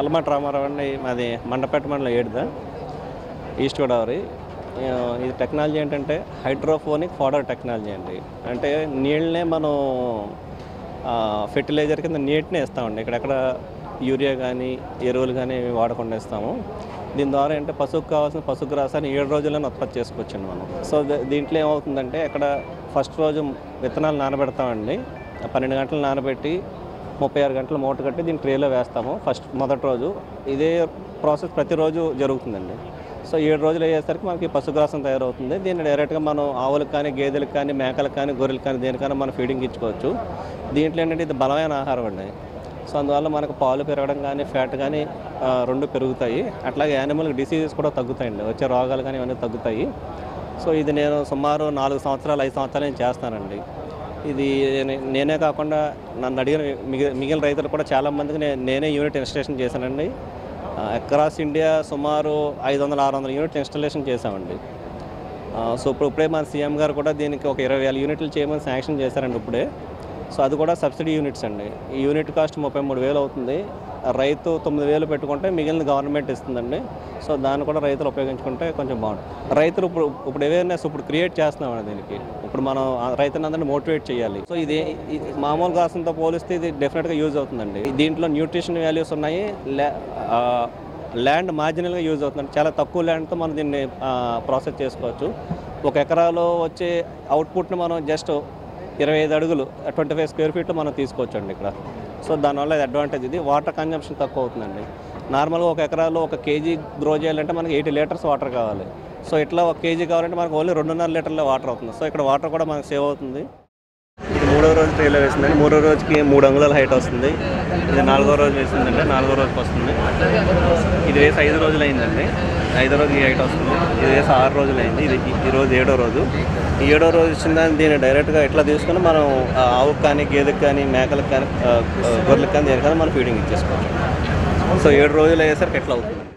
అల్లమాట రామారావు అండి మాది మండపేట మండలం ఏడుదా ఈస్ట్ గోదావరి ఆ, ఇది టెక్నాలజీ ఏంటంటే హైడ్రోఫోనిక్ ఫాడర్ టెక్నాలజీ అండి అంటే నీళ్ళనే మనం ఫెర్టిలైజర్ కింద నీటినే ఇస్తామండి ఇక్కడెక్కడ యూరియా కానీ ఎరువులు కానీ ఏమి వాడకుండా ఇస్తాము దీని ద్వారా ఏంటంటే పశువుకు కావాల్సిన పశుగ్రాసాన్ని ఏడు రోజుల్లోనే ఉత్పత్తి చేసుకోవచ్చండి మనం సో ద- దీంట్లో ఏమవుతుందంటే ఇక్కడ ఫస్ట్ రోజు విత్తనాలు నానబెడతామండి పన్నెండు గంటలు నానబెట్టి ముప్పై ఆరు గంటలు మూట కట్టి దీన్ని ట్రేలో వేస్తాము ఫస్ట్ మొదటి రోజు ఇదే ప్రాసెస్ ప్రతిరోజు జరుగుతుందండి సో ఏడు రోజులు అయ్యేసరికి మనకి పశుగ్రాసం తయారవుతుంది దీన్ని డైరెక్ట్గా మనం ఆవులకు కానీ గేదెలకు కానీ మేకలకు కానీ గొర్రెలకు కానీ దేనికైనా మనం ఫీడింగ్ ఇచ్చుకోవచ్చు దీంట్లో ఏంటంటే ఇది బలమైన ఆహారం అండి సో అందువల్ల మనకు పాలు పెరగడం కానీ ఫ్యాట్ కానీ ఆ, రెండు పెరుగుతాయి అట్లాగే యానిమల్ డిసీజెస్ కూడా తగ్గుతాయండి వచ్చే రోగాలు కానీ ఇవన్నీ తగ్గుతాయి సో ఇది నేను సుమారు నాలుగు సంవత్సరాలు ఐదు సంవత్సరాలు నేను చేస్తానండి ఇది నే- నేనే కాకుండా నన్ను అడిగిన మిగి మిగిలిన రైతులు కూడా చాలామందికి నే నేనే యూనిట్ ఇన్స్టలేషన్ చేశానండి అక్రాస్ ఇండియా సుమారు ఐదు వందల ఆరు వందల యూనిట్ ఇన్స్టలేషన్ చేశామండి ఆ, సో ఇప్పుడు ఇప్పుడే మన సీఎం గారు కూడా దీనికి ఒక ఇరవై వేల యూనిట్లు చేయమని శాంక్షన్ చేశారండి ఇప్పుడే సో అది కూడా సబ్సిడీ యూనిట్స్ అండి ఈ యూనిట్ కాస్ట్ ముప్పై మూడు వేలు అవుతుంది రైతు తొమ్మిది వేలు పెట్టుకుంటే మిగిలిన గవర్నమెంట్ ఇస్తుందండి సో దాన్ని కూడా రైతులు ఉపయోగించుకుంటే కొంచెం బాగుంటుంది రైతులు ఇప్పుడు ఇప్పుడు అవేర్నెస్ ఇప్పుడు క్రియేట్ చేస్తున్నామండి దీనికి ఇప్పుడు మనం ఆ రైతులందరినీ మోటివేట్ చేయాలి సో ఇది ఇది మామూలు గాసంతో పోలిస్తే ఇది డెఫినెట్గా యూజ్ అవుతుందండి దీంట్లో న్యూట్రిషన్ వాల్యూస్ ఉన్నాయి ల్యా- ఆ, ల్యాండ్ మార్జినల్గా యూజ్ అవుతుంది చాలా తక్కువ ల్యాండ్తో మనం దీన్ని ప్రాసెస్ చేసుకోవచ్చు ఒక ఎకరాలో వచ్చే అవుట్పుట్ని మనం జస్ట్ ఇరవై ఐదు అడుగులు ట్వంటీ ఫైవ్ స్క్వేర్ ఫీట్లో మనం తీసుకోవచ్చు అండి ఇక్కడ సో దానివల్ల ఇది అడ్వాంటేజ్ ఇది వాటర్ కన్జంప్షన్ తక్కువ అవుతుందండి నార్మల్గా ఒక ఎకరాలో ఒక కేజీ గ్రో చేయాలంటే మనకి ఎయిటీ లీటర్స్ వాటర్ కావాలి సో ఇట్లా ఒక కేజీ కావాలంటే మనకు ఓన్లీ రెండున్నర లీటర్ల వాటర్ అవుతుంది సో ఇక్కడ వాటర్ కూడా మనకు సేవ్ అవుతుంది ఇది మూడో రోజు ట్రైలో వేసిందండి మూడో రోజుకి మూడు అంగుళాల హైట్ వస్తుంది ఇది నాలుగో రోజు వేసిందంటే నాలుగో రోజుకి వస్తుంది ఇది వేసి ఐదు రోజులు అయిందండి ఐదో రోజు ఈ హైట్ వస్తుంది ఇది వేసి ఆరు రోజులు అయింది ఇది ఈ రోజు ఏడో రోజు ఈ ఏడో రోజు వచ్చిన దాన్ని దీన్ని డైరెక్ట్గా ఇట్లా తీసుకొని మనం ఆ ఆవుకు కానీ గేదెకి కానీ మేకలకు కానీ ఆ, ఆ, గొర్రెలకు కానీ దేనికైనా మనం ఫీడింగ్ ఇచ్చేసుకోవచ్చు సో ఏడు రోజులు అయ్యేసరికి ఎట్లా అవుతుంది